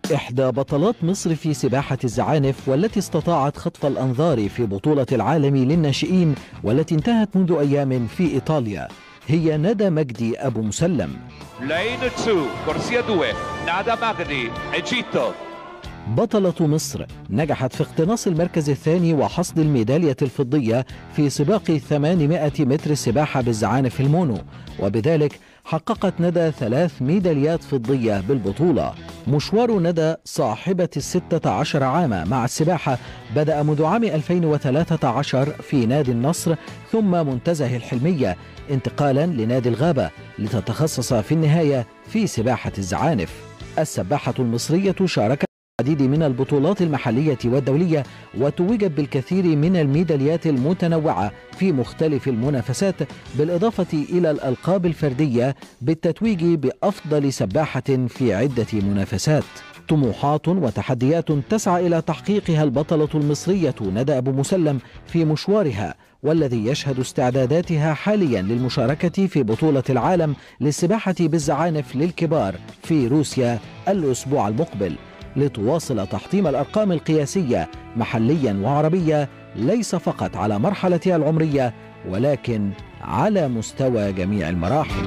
إحدى بطلات مصر في سباحة الزعانف والتي استطاعت خطف الأنظار في بطولة العالم للناشئين والتي انتهت منذ أيام في إيطاليا هي ندى مجدي أبو مسلم Lane 2, corsia 2, Nada Magdi, Egitto. بطلة مصر نجحت في اقتناص المركز الثاني وحصد الميدالية الفضية في سباق 800 متر سباحة بالزعانف المونو وبذلك حققت ندى ثلاث ميداليات فضية بالبطولة مشوار ندى صاحبة الستة عشر عاما مع السباحة بدأ منذ عام 2013 في نادي النصر ثم منتزه الحلمية انتقالا لنادي الغابة لتتخصص في النهاية في سباحة الزعانف السباحة المصرية شاركت العديد من البطولات المحلية والدولية وتوجت بالكثير من الميداليات المتنوعة في مختلف المنافسات بالإضافة إلى الألقاب الفردية بالتتويج بأفضل سباحة في عدة منافسات طموحات وتحديات تسعى إلى تحقيقها البطلة المصرية ندى أبو مسلم في مشوارها والذي يشهد استعداداتها حاليا للمشاركة في بطولة العالم للسباحة بالزعانف للكبار في روسيا الأسبوع المقبل لتواصل تحطيم الارقام القياسيه محليا وعربيا ليس فقط على مرحلتها العمريه ولكن على مستوى جميع المراحل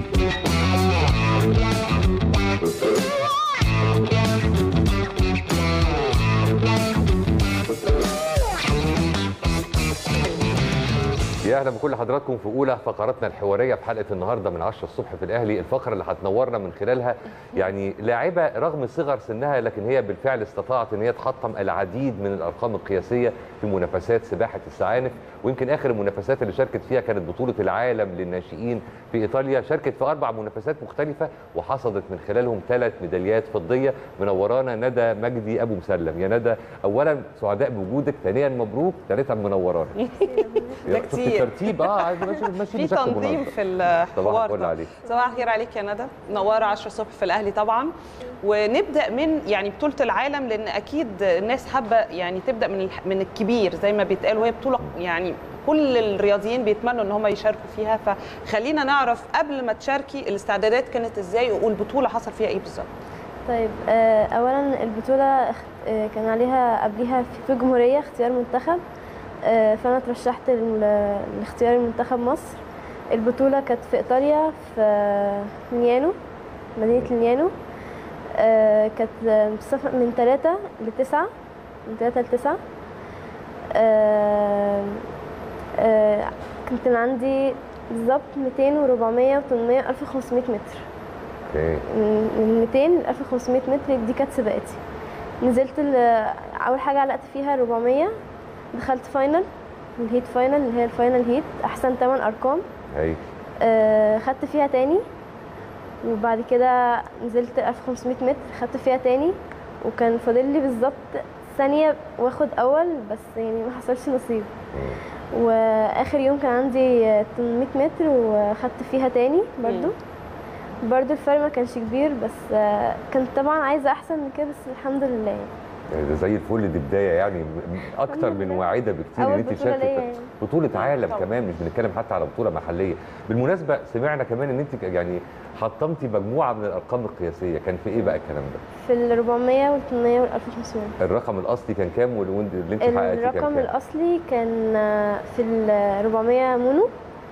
يا اهلا بكل حضراتكم في اولى فقراتنا الحواريه في حلقه النهارده من 10 الصبح في الاهلي الفقره اللي هتنورنا من خلالها يعني لاعبه رغم صغر سنها لكن هي بالفعل استطاعت ان هي تحطم العديد من الارقام القياسيه في منافسات سباحه الزعانف ويمكن اخر المنافسات اللي شاركت فيها كانت بطوله العالم للناشئين في ايطاليا شاركت في اربع منافسات مختلفه وحصدت من خلالهم ثلاث ميداليات فضيه منورانا ندى مجدي ابو مسلم يا ندى اولا سعداء بوجودك ثانيا مبروك ثالثا منورانا ده كتير ترتيب اه عايز ماشي ماشي في بشكل تنظيم منظم. في صباح الحوار الفل ده. عليك صباح الخير عليك يا ندى منوره 10 الصبح في الاهلي طبعا ونبدا من يعني بطوله العالم لان اكيد الناس حابه يعني تبدا من الح- من الكبير زي ما بيتقال وهي بطوله يعني كل الرياضيين بيتمنوا ان هم يشاركوا فيها فخلينا نعرف قبل ما تشاركي الاستعدادات كانت ازاي والبطوله حصل فيها ايه بالظبط طيب آه، اولا البطوله اخت- آه، كان عليها قبليها في في الجمهوريه اختيار منتخب آه، فانا ترشحت لل- لاختيار منتخب مصر البطوله كانت في ايطاليا في آه، ميلانو مدينه ميلانو آه، كانت آه، مسافة من ثلاثة لتسعة من ثلاثة لتسعة آه، آه، كنت عندي بالظبط 200 و400 و800 1500 متر اوكي من من 200 ل 1500 متر دي كانت سباقتي نزلت ال- اول حاجه علقت فيها 400 دخلت فاينل الهيت فاينل اللي هي الفاينل هيت احسن 8 ارقام هاي آه، خدت فيها تاني وبعد كده نزلت 1500 متر خدت فيها تاني وكان فاضل لي بالظبط ثانيه واخد اول بس يعني ما حصلش نصيب واخر يوم كان عندي 800 متر وخدت فيها تاني برضو برضو الفرق ما كانش كبير بس آه، كنت طبعا عايزه احسن من كده بس الحمد لله يعني. يعني ده زي الفل دي بدايه يعني م- اكتر من واعده بكتير أول ان انت بطولة تشاركي ليا في يعني. بطوله عالم طبعا. كمان مش بنتكلم حتى على بطوله محليه بالمناسبه سمعنا كمان ان انت يعني حطمتي مجموعه من الارقام القياسيه كان في ايه بقى الكلام ده في ال 400 وال 800 وال 1500 الرقم الاصلي كان كام والوند اللي انت حققتيه كان الرقم كام الاصلي كان آه، في ال 400 مونو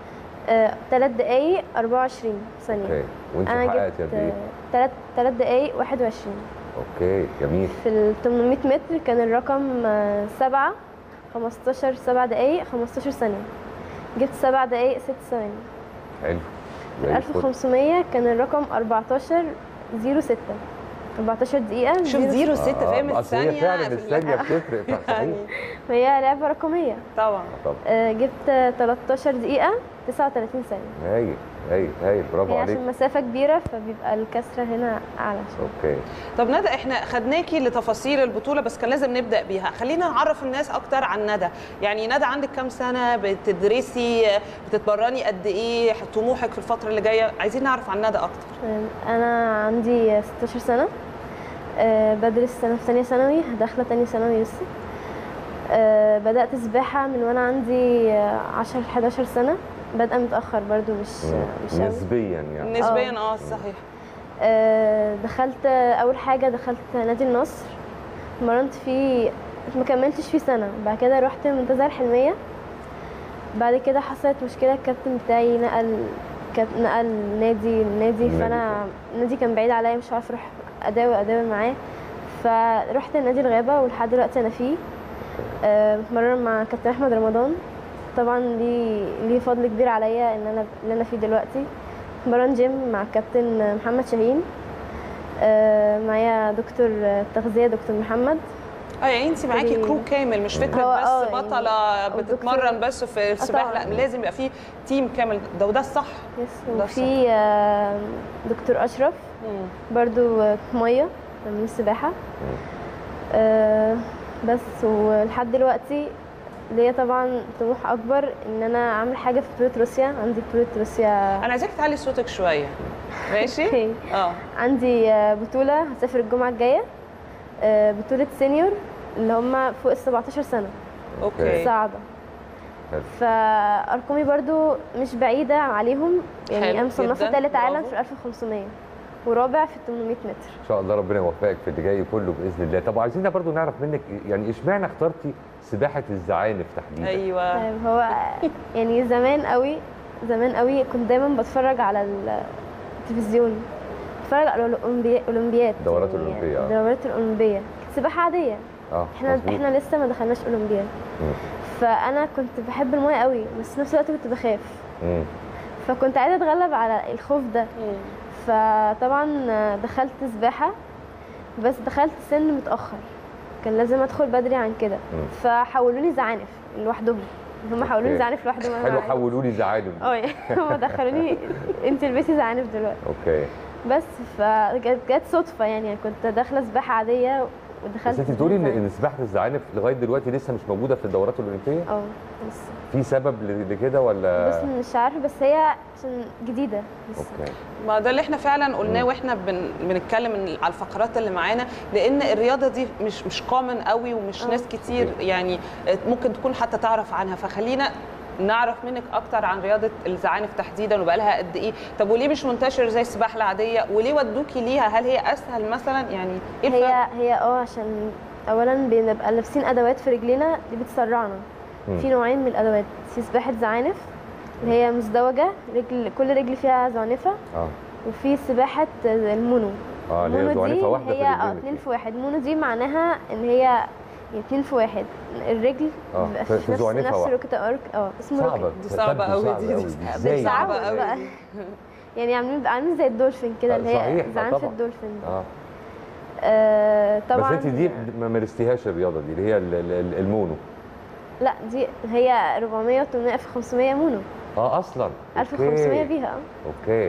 3 دقايق 24 ثانيه اوكي وانت انا حققتي جبت قد ايه 3 3 دقايق 21 اوكي جميل في ال 800 متر كان الرقم 7 15 7 دقايق 15 ثانيه جبت 7 دقايق 6 ثواني حلو في زي ال الفل. 1500 كان الرقم 14 06 14 دقيقة شوف 06. زيرو ست آه، فاهم اصل هي الثانيه فعلا في ال- الثانيه بتفرق صحيح يعني فهي لعبة رقمية طبعا طب آه، جبت 13 دقيقة 39 ثانية هايل هايل هايل برافو هي عليك عشان مسافة كبيرة فبيبقى الكسرة هنا أعلى شوية اوكي طب ندى احنا خدناكي لتفاصيل البطوله بس كان لازم نبدا بيها خلينا نعرف الناس اكتر عن ندى يعني ندى عندك كام سنه بتدرسي بتتمرني قد ايه طموحك في الفتره اللي جايه عايزين نعرف عن ندى اكتر آه، أنا عندي 16 سنة آه، بدرس سنة في ثانية ثانوي داخلة تانية ثانوي لسه آه، بدأت سباحة من وأنا عندي آه، 10 11 سنة بادئة متأخر برضو مش مش أوي. نسبيا يعني نسبيا اه صحيح آه، دخلت اول حاجه دخلت نادي النصر اتمرنت فيه ما كملتش فيه سنه بعد كده رحت منتزه الحلميه بعد كده حصلت مشكله الكابتن بتاعي نقل كاب- نقل نادي النادي النادي فانا النادي كان بعيد عليا مش عارفه اروح اداوي اداوي معاه فرحت نادي الغابه ولحد دلوقتي انا فيه آه، بتمرن مع كابتن احمد رمضان طبعا ليه ليه فضل كبير عليا ان انا اللي انا فيه دلوقتي بتمرن جيم مع كابتن محمد شاهين آه، معايا دكتور تغذيه دكتور محمد اه يعني انت معاكي في- كرو كامل مش هو فكره اه بس يعني بطله أو بتتمرن دكتور- بس في السباحه طبعا. لا لازم يبقى في تيم كامل ده وده الصح يس ده وفي آه، دكتور اشرف برضو آه، ميه تمرين سباحه آه، بس ولحد دلوقتي ليا طبعا طموح اكبر ان انا اعمل حاجه في بطوله روسيا عندي بطوله روسيا انا عايزاك تعلي صوتك شويه ماشي اوكي اه عندي آه، بطوله هسافر الجمعه الجايه آه، بطوله سينيور اللي هم فوق ال 17 سنه اوكي صعبه حلو. فارقامي برضو مش بعيده عليهم يعني حلو انا مصنفه جداً، ثالث عالم برافو. في 1500 ورابع في 800 متر ان شاء الله ربنا يوفقك في اللي جاي كله باذن الله طب عايزين برضو نعرف منك يعني اشمعنى اخترتي سباحه الزعانف تحديدا ايوه طيب هو يعني زمان قوي زمان قوي كنت دايما بتفرج على التلفزيون بتفرج على الأولمبي- الاولمبياد دورات يعني الأولمبية، آه. الدورات الاولمبيه كانت سباحه عاديه اه احنا مظبوط. احنا لسه ما دخلناش اولمبياد مم. فانا كنت بحب المايه قوي بس في نفس الوقت كنت بخاف مم. فكنت عايزه اتغلب على الخوف ده مم. فطبعا دخلت سباحه بس دخلت سن متاخر كان لازم ادخل بدري عن كده مم. فحولوني زعانف لوحدهم هم حولوني أوكي. زعانف لوحدهم أنا حلو عادي. حولوا لي زعانف اه يعني هم دخلوني انت البسي زعانف دلوقتي اوكي بس فجت جت صدفه يعني كنت داخله سباحه عاديه ودخلت بس انت بتقولي ان سباحة. ان سباحه الزعانف لغايه دلوقتي لسه مش موجوده في الدورات الاولمبيه اه بس في سبب ل- لكده ولا بص مش عارفه بس هي عشان جديده لسه اوكي ما ده اللي احنا فعلا قلناه مم. واحنا بن... بنتكلم إن- على الفقرات اللي معانا لان الرياضه دي مش مش كومن قوي ومش اه. ناس كتير يعني ممكن تكون حتى تعرف عنها فخلينا نعرف منك اكتر عن رياضه الزعانف تحديدا وبقى لها قد ايه طب وليه مش منتشر زي السباحه العاديه وليه ودوكي ليها هل هي اسهل مثلا يعني ايه الفرق هي هي اه عشان اولا بنبقى لابسين ادوات في رجلينا دي بتسرعنا مم. في نوعين من الادوات في سباحه زعانف اللي هي مزدوجه رجل كل رجل فيها زعنفه اه وفي سباحه المونو اه اللي هي المونو دي زعنفه واحده هي في اه الرجلين اتنين في واحد مونو دي معناها ان هي يعني اتنين في واحد الرجل اه، بيبقى في- في نفس زعنفة نفس واحدة. روكت ارك اه اسمه صعبه روكت دي صعبة تبدو أوي صعبة دي- دي أوي. ازاي صعبة بتتعود أوي. بقى يعني عاملين عاملين زي الدولفين كده اه، اللي هي صحيح، اه زعنفه طبعا. الدولفين دي. اه آه طبعا بس انت دي ما مارستيهاش الرياضه دي اللي هي ال- ال- ال- المونو لا دي هي 400 و 800 في 500 مونو اه اصلا 1500 اوكي بيها اوكي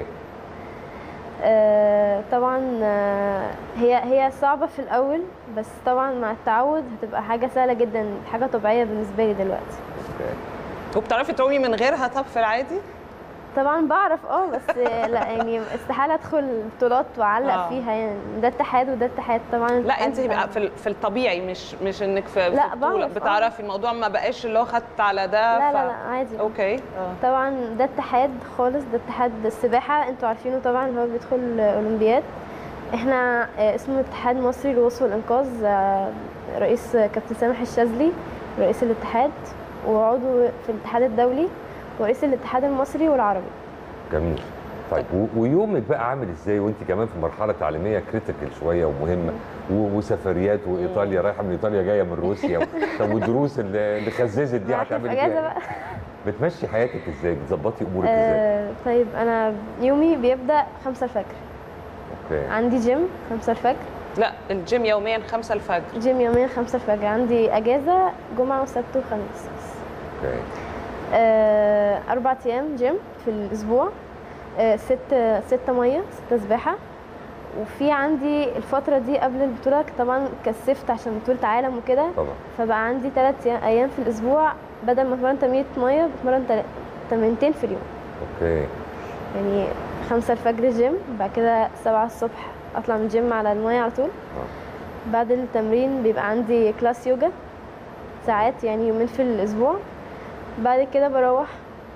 آه طبعا آه هي هي صعبة في الأول بس طبعا مع التعود هتبقى حاجة سهلة جدا حاجة طبيعية بالنسبة لي دلوقتي اوكي وبتعرفي تعومي من غيرها طب في العادي طبعا بعرف اه بس آه، لا يعني استحالة ادخل بطولات واعلق آه. فيها يعني ده اتحاد وده اتحاد طبعا لا الاتحاد انت بقى في ال- في الطبيعي مش مش انك في, لا، في بطوله بعرف، اه. بتعرفي الموضوع ما بقاش اللي هو خدت على ده لا ف... لا لا عادي اوكي اه طبعا ده اتحاد خالص ده اتحاد السباحة انتوا عارفينه طبعا هو بيدخل اولمبياد احنا آه، اسمه اتحاد مصري للغوص والانقاذ آه، رئيس كابتن سامح الشاذلي رئيس الاتحاد وعضو في الاتحاد الدولي ورئيس الاتحاد المصري والعربي جميل طيب و- ويومك بقى عامل ازاي وانت كمان في مرحله تعليميه كريتيكال شويه ومهمه و- وسفريات وايطاليا رايحه من ايطاليا جايه من روسيا طب والدروس اللي اللي خززت دي معاك في هتعملي اجازة فيها بقى إيه؟ بتمشي حياتك ازاي بتظبطي امورك ازاي آه طيب انا يومي بيبدأ خمسة الفجر اوكي عندي جيم خمسة الفجر لا الجيم يوميا 5 الفجر جيم يومين خمسة الفجر عندي اجازة جمعة وسبت وخميس اوكي آه، أربع أيام جيم في الأسبوع آه، ست ستة مية ستة سباحة وفي عندي الفترة دي قبل البطولة طبعا كثفت عشان بطولة عالم وكده طبعا فبقى عندي تلات أيام- أيام في الأسبوع بدل ما أتمرن تمرينة مية بتمرن تل- تمرينتين في اليوم اوكي يعني خمسة الفجر جيم بعد كده سبعة الصبح أطلع من الجيم على المية على طول بعد التمرين بيبقى عندي كلاس يوجا ساعات يعني يومين في الأسبوع بعد كده بروح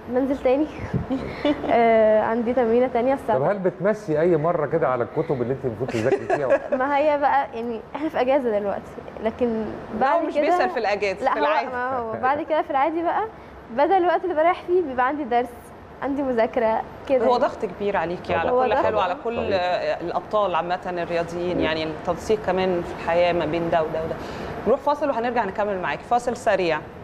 بنزل تاني آه، عندي تمرينه تانية طب الساعه هل بتمسي اي مره كده على الكتب اللي انت المفروض تذاكري فيها ما هي بقى يعني احنا في اجازه دلوقتي لكن لا هو بعد مش كده بيسال في الاجازه لا في هو العادي ما هو بعد كده في العادي بقى بدل الوقت اللي بريح فيه بيبقى عندي درس عندي مذاكره كده هو يعني. ضغط كبير عليكي على هو كل ضغط. حلو على كل صحيح. آه، الابطال عامه الرياضيين يعني التنسيق كمان في الحياه ما بين ده وده وده نروح فاصل وهنرجع نكمل معاكي فاصل سريع